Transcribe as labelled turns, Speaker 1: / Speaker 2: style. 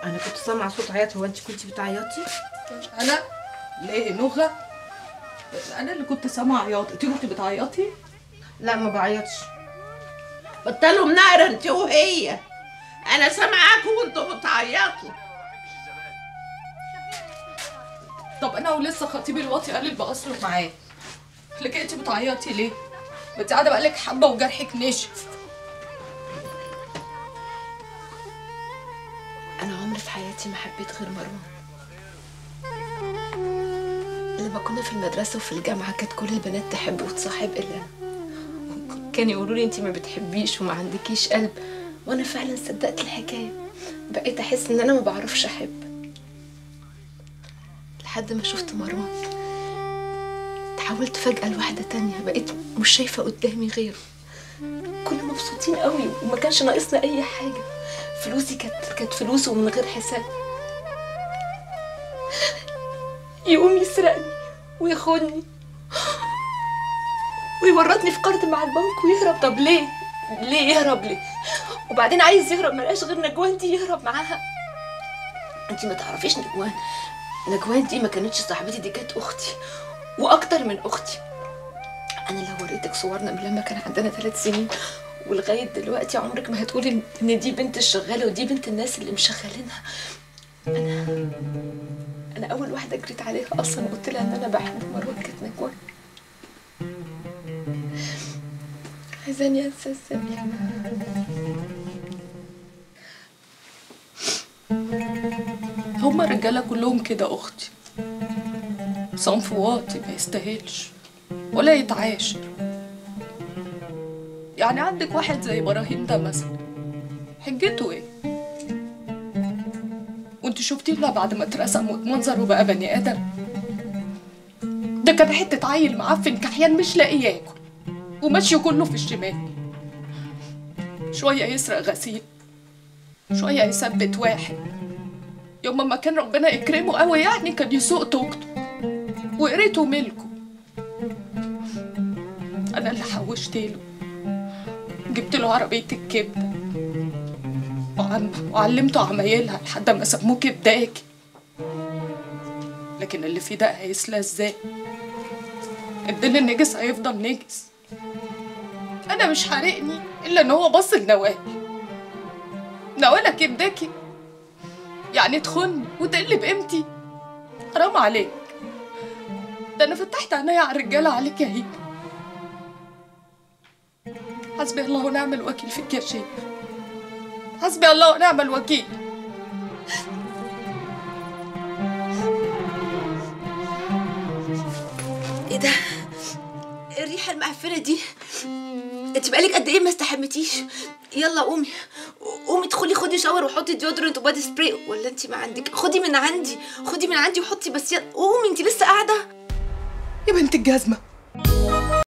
Speaker 1: انا كنت سامعه صوت عياط هو انت كنت بتعيطي
Speaker 2: انا ليه نغة انا اللي كنت سامعه عياط انت كنت بتعيطي
Speaker 1: لا ما بعيطش
Speaker 3: بطلوا مناقرة انت وهي انا سامعاكوا وانتوا بتعيطوا
Speaker 2: طب انا ولسه خطيبي الواطي قال لي بصرف معاه لكن انت بتعيطي ليه ما انت قاعده بقالك حبه وجرحك نشف
Speaker 4: أنا عمري في حياتي ما حبيت غير مروان لما كنا في المدرسة وفي الجامعة كانت كل البنات تحب وتصاحب إلا أنا كانوا يقولوا لي أنت ما بتحبيش وما عندكيش قلب وأنا فعلا صدقت الحكاية بقيت أحس إن أنا ما بعرفش أحب لحد ما شفت مروان تحولت فجأة لواحدة تانية بقيت مش شايفة قدامي غيره كنا مبسوطين قوي وما كانش ناقصنا أي حاجة فلوسي كانت كانت فلوسه ومن غير حساب يقوم يسرقني وياخدني ويورطني في قرض مع البنك ويهرب طب ليه؟ ليه يهرب ليه؟ وبعدين عايز يهرب ملقاش غير نجوان دي يهرب معاها انتي ما تعرفيش نجوان نجوان دي ما كانتش صاحبتي دي كانت اختي واكتر من اختي انا لو وريتك صورنا من لما كان عندنا ثلاث سنين ولغايه دلوقتي عمرك ما هتقولي ان دي بنت الشغاله ودي بنت الناس اللي مشغلينها انا انا اول واحده جريت عليها اصلا وقلت لها ان انا بحب مروان كانت نجوان عايزاني انسى ازاي
Speaker 2: هما الرجاله كلهم كده اختي صنف واطي ما يستاهلش ولا يتعاشر يعني عندك واحد زي ابراهيم ده مثلا حجته ايه وانت شفتيه لا بعد ما اترسم واتمنظر وبقى بني ادم ده كان حته عيل معفن كحيان مش لاقي ياكل وماشي كله في الشمال شويه يسرق غسيل شويه يثبت واحد يوم ما كان ربنا يكرمه قوي يعني كان يسوق توكته وقريته ملكه انا اللي حوشت له جبت له عربيه الكبده وعم... وعلمته عمايلها لحد ما سموه كبداكي لكن اللي في ده هيسلى ازاي الدين النجس هيفضل نجس انا مش حارقني الا ان هو بص لنوال نوالة كبداكي يعني تخني وتقل بقيمتي حرام عليك ده انا فتحت عينيا على الرجاله عليك يا هيك حسبي الله ونعم الوكيل فيك يا شيخ حسبي الله ونعم الوكيل
Speaker 4: ايه ده الريحه المعفنه دي انت بقالك قد ايه ما استحمتيش يلا قومي قومي ادخلي خدي شاور وحطي ديودرنت وبادي سبراي ولا انت ما عندك خدي من عندي خدي من عندي وحطي بس يلا قومي انت لسه قاعده
Speaker 2: يا بنت الجزمه